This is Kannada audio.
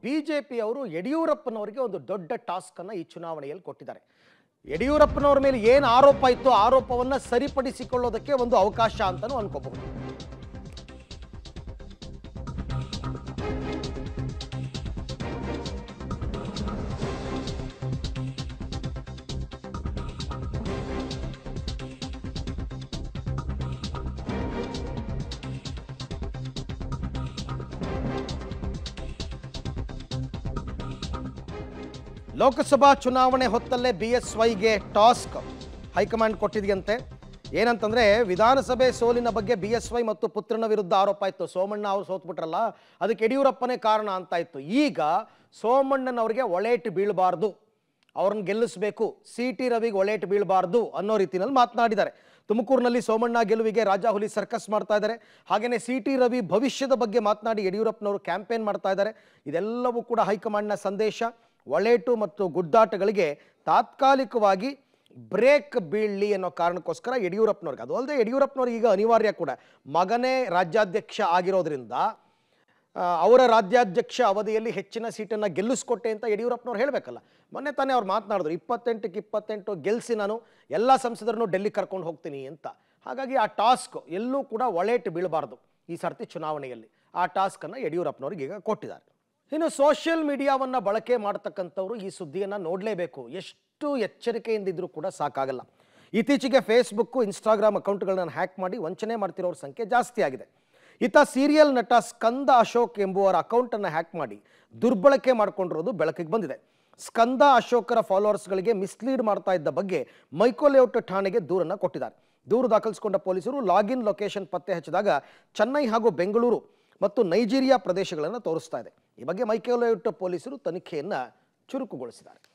ಬಿ ಜೆ ಪಿಯವರು ಯಡಿಯೂರಪ್ಪನವರಿಗೆ ಒಂದು ದೊಡ್ಡ ಟಾಸ್ಕನ್ನು ಈ ಚುನಾವಣೆಯಲ್ಲಿ ಕೊಟ್ಟಿದ್ದಾರೆ ಯಡಿಯೂರಪ್ಪನವ್ರ ಮೇಲೆ ಏನು ಆರೋಪ ಇತ್ತು ಆರೋಪವನ್ನು ಸರಿಪಡಿಸಿಕೊಳ್ಳೋದಕ್ಕೆ ಒಂದು ಅವಕಾಶ ಅಂತಲೂ ಅನ್ಕೋಬಹುದು ಲೋಕಸಭಾ ಚುನಾವಣೆ ಹೊತ್ತಲ್ಲೇ ಬಿ ಎಸ್ ವೈಗೆ ಟಾಸ್ಕ್ ಹೈಕಮಾಂಡ್ ಕೊಟ್ಟಿದೆಯಂತೆ ಏನಂತಂದ್ರೆ ವಿಧಾನಸಭೆ ಸೋಲಿನ ಬಗ್ಗೆ ಬಿ ಎಸ್ ವೈ ಮತ್ತು ಪುತ್ರನ ವಿರುದ್ಧ ಆರೋಪ ಇತ್ತು ಸೋಮಣ್ಣ ಅವರು ಸೋತ್ಬಿಟ್ರಲ್ಲ ಅದಕ್ಕೆ ಯಡಿಯೂರಪ್ಪನೇ ಕಾರಣ ಅಂತ ಇತ್ತು ಈಗ ಸೋಮಣ್ಣನವರಿಗೆ ಒಳೇಟು ಬೀಳಬಾರ್ದು ಅವ್ರನ್ನ ಗೆಲ್ಲಿಸಬೇಕು ಸಿ ಟಿ ರವಿಗೆ ಒಳೇಟು ಬೀಳಬಾರ್ದು ಅನ್ನೋ ರೀತಿಯಲ್ಲಿ ಮಾತನಾಡಿದ್ದಾರೆ ತುಮಕೂರಿನಲ್ಲಿ ಸೋಮಣ್ಣ ಗೆಲುವಿಗೆ ರಾಜಾಹುಲಿ ಸರ್ಕಸ್ ಮಾಡ್ತಾ ಇದ್ದಾರೆ ಹಾಗೆಯೇ ಸಿ ಟಿ ರವಿ ಭವಿಷ್ಯದ ಬಗ್ಗೆ ಮಾತನಾಡಿ ಯಡಿಯೂರಪ್ಪನವರು ಕ್ಯಾಂಪೇನ್ ಮಾಡ್ತಾ ಇದ್ದಾರೆ ಇದೆಲ್ಲವೂ ಕೂಡ ಹೈಕಮಾಂಡ್ನ ಸಂದೇಶ ಒಳೇಟು ಮತ್ತು ಗುದ್ದಾಟಗಳಿಗೆ ತಾತ್ಕಾಲಿಕವಾಗಿ ಬ್ರೇಕ್ ಬೀಳಲಿ ಅನ್ನೋ ಕಾರಣಕ್ಕೋಸ್ಕರ ಯಡಿಯೂರಪ್ಪನವ್ರಿಗೆ ಅದು ಅಲ್ಲದೆ ಯಡಿಯೂರಪ್ಪನವ್ರಿಗೆ ಈಗ ಅನಿವಾರ್ಯ ಕೂಡ ಮಗನೇ ರಾಜ್ಯಾಧ್ಯಕ್ಷ ಆಗಿರೋದ್ರಿಂದ ಆ, ಅವರ ರಾಜ್ಯಾಧ್ಯಕ್ಷ ಅವಧಿಯಲ್ಲಿ ಹೆಚ್ಚಿನ ಸೀಟನ್ನು ಗೆಲ್ಲಿಸ್ಕೊಟ್ಟೆ ಅಂತ ಯಡಿಯೂರಪ್ಪನವ್ರು ಹೇಳಬೇಕಲ್ಲ ಮೊನ್ನೆ ತಾನೇ ಅವ್ರು ಮಾತನಾಡಿದ್ರು ಇಪ್ಪತ್ತೆಂಟಕ್ಕೆ ಇಪ್ಪತ್ತೆಂಟು ಗೆಲ್ಲಿಸಿ ನಾನು ಎಲ್ಲ ಸಂಸದರನ್ನು ಡೆಲ್ಲಿ ಕರ್ಕೊಂಡು ಹೋಗ್ತೀನಿ ಅಂತ ಹಾಗಾಗಿ ಆ ಟಾಸ್ಕ್ ಎಲ್ಲೂ ಕೂಡ ಒಳೇಟು ಬೀಳಬಾರ್ದು ಈ ಸರ್ತಿ ಚುನಾವಣೆಯಲ್ಲಿ ಆ ಟಾಸ್ಕನ್ನು ಯಡಿಯೂರಪ್ಪನವ್ರಿಗೆ ಈಗ ಕೊಟ್ಟಿದ್ದಾರೆ ಇನ್ನು ಸೋಷಿಯಲ್ ಮೀಡಿಯಾವನ್ನು ಬಳಕೆ ಮಾಡ್ತಕ್ಕಂಥವ್ರು ಈ ಸುದ್ದಿಯನ್ನು ನೋಡಲೇಬೇಕು ಎಷ್ಟು ಎಚ್ಚರಿಕೆಯಿಂದಿದ್ರೂ ಕೂಡ ಸಾಕಾಗಲ್ಲ ಇತ್ತೀಚೆಗೆ ಫೇಸ್ಬುಕ್ಕು ಇನ್ಸ್ಟಾಗ್ರಾಮ್ ಅಕೌಂಟ್ಗಳನ್ನ ಹ್ಯಾಕ್ ಮಾಡಿ ವಂಚನೆ ಮಾಡ್ತಿರೋರ ಸಂಖ್ಯೆ ಜಾಸ್ತಿ ಆಗಿದೆ ಈತ ಸೀರಿಯಲ್ ನಟ ಸ್ಕಂದ ಅಶೋಕ್ ಎಂಬುವರ ಅಕೌಂಟನ್ನು ಹ್ಯಾಕ್ ಮಾಡಿ ದುರ್ಬಳಕೆ ಮಾಡಿಕೊಂಡಿರೋದು ಬೆಳಕಿಗೆ ಬಂದಿದೆ ಸ್ಕಂದ ಅಶೋಕರ ಫಾಲೋವರ್ಸ್ಗಳಿಗೆ ಮಿಸ್ಲೀಡ್ ಮಾಡ್ತಾ ಇದ್ದ ಬಗ್ಗೆ ಮೈಕೋಲೇಔಟ್ ಠಾಣೆಗೆ ದೂರನ್ನು ಕೊಟ್ಟಿದ್ದಾರೆ ದೂರು ದಾಖಲಿಸಿಕೊಂಡ ಪೊಲೀಸರು ಲಾಗಿನ್ ಲೊಕೇಶನ್ ಪತ್ತೆ ಹಚ್ಚಿದಾಗ ಚೆನ್ನೈ ಹಾಗೂ ಬೆಂಗಳೂರು ಮತ್ತು ನೈಜೀರಿಯಾ ಪ್ರದೇಶಗಳನ್ನು ತೋರಿಸ್ತಾ ಇದೆ ಈ ಬಗ್ಗೆ ಮೈಕೋಲೇಔಟ್ ಪೊಲೀಸರು ತನಿಖೆಯನ್ನು ಚುರುಕುಗೊಳಿಸಿದ್ದಾರೆ